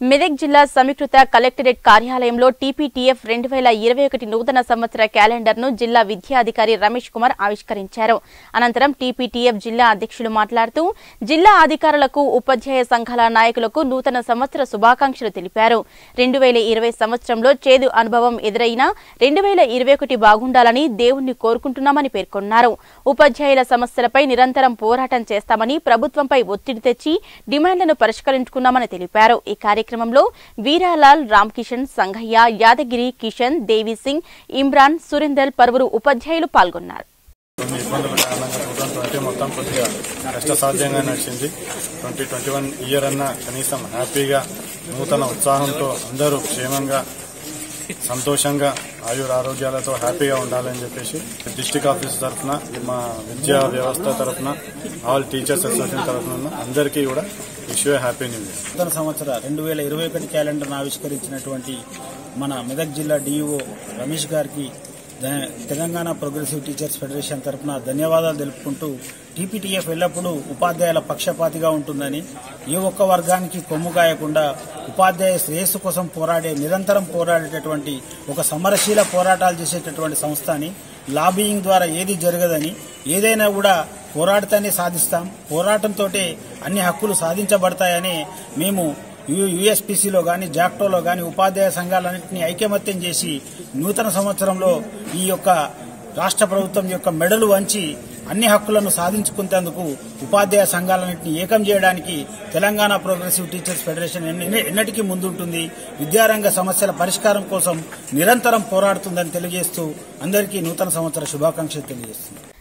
మెదక్ జిల్లా సమీకృత కలెక్టరేట్ కార్యాలయంలో టీపీటీఎఫ్ రెండు వేల ఇరవై ఒకటి నూతన సంవత్సర క్యాలెండర్ ను జిల్లా విద్యాధికారి రమేష్ కుమార్ ఆవిష్కరించారు అనంతరం టీపీటీఎఫ్ జిల్లా అధ్యక్షులు మాట్లాడుతూ జిల్లా అధికారులకు ఉపాధ్యాయ సంఘాల నాయకులకు నూతన సంవత్సర శుభాకాంక్షలు తెలిపారు రెండు వేల ఇరవై సంవత్సరంలో చేదు అనుభవం ఎదురైనా రెండు వేల ఇరవై ఒకటి బాగుండాలని దేవుణ్ణి కోరుకుంటున్నామని పేర్కొన్నారు ఉపాధ్యాయుల సమస్యలపై నిరంతరం పోరాటం చేస్తామని ప్రభుత్వంపై ఒత్తిడి తెచ్చి డిమాండ్లను పరిష్కరించుకున్నామని తెలిపారు ఈ కార్యక్రమంలో వీరాలాల్ రామ్కిషన్ సంఘయ్య యాదగిరి కిషన్ దేవి సింగ్ ఇమ్రాన్ సురేందర్ పలువురు ఉపాధ్యాయులు పాల్గొన్నారు కొన్ని ఇబ్బందుల కారణంగా టూ థౌసండ్ ట్వంటీ మొత్తం కొద్దిగా కష్టసాధ్యంగా నడిచింది ట్వంటీ ట్వంటీ వన్ ఇయర్ అన్న కనీసం హ్యాపీగా నూతన ఉత్సాహంతో అందరూ క్షేమంగా సంతోషంగా ఆయుర ఆరోగ్యాలతో హ్యాపీగా ఉండాలని చెప్పేసి డిస్టిక్ ఆఫీస్ తరఫున మా విద్యా వ్యవస్థ తరఫున ఆల్ టీచర్స్ అసోసియేషన్ తరఫున అందరికీ కూడా విషయ హ్యాపీ న్యూ ఇయర్ నూతన సంవత్సర రెండు వేల ఇరవై ఒకటి క్యాలెండర్ను ఆవిష్కరించినటువంటి మన మెదక్ జిల్లా డీఈఓ రమేష్ గారికి the- Telangana progressive teachers federation తరఫున ధన్యవాదాలు తెలుపుకుంటూ టీపీటీఎఫ్ ఎల్లప్పుడూ ఉపాధ్యాయుల పక్షపాతిగా ఉంటుందని ఏ ఒక్క వర్గానికి కొమ్ము కాయకుండా ఉపాధ్యాయ శ్రేయస్సు కోసం పోరాడే నిరంతరం పోరాడేటటువంటి ఒక సమరశీల పోరాటాలు చేసేటటువంటి సంస్థ అని లాబియింగ్ ద్వారా ఏది జరగదని ఏదైనా కూడా పోరాటతాన్ని సాధిస్తాం పోరాటంతో అన్ని హక్కులు సాధించబడతాయని మేము యుఎస్పిసిలో గాని జాక్టోలో గాని ఉపాధ్యాయ సంఘాలన్నింటినీ ఐకమత్యం చేసి నూతన సంవత్సరంలో ఈ యొక్క రాష్ట్ర ప్రభుత్వం యొక్క మెడలు వంచి అన్ని హక్కులను సాధించుకునేందుకు ఉపాధ్యాయ సంఘాలన్నింటినీ ఏకం చేయడానికి తెలంగాణ ప్రోగ్రెసివ్ టీచర్స్ ఫెడరేషన్ ఎన్ని- ఎన్నటికీ ముందుంటుంది విద్యారంగ సమస్యల పరిష్కారం కోసం నిరంతరం పోరాడుతుందని తెలియజేస్తూ అందరికీ నూతన సంవత్సర శుభాకాంక్షలు తెలియజేస్తుంది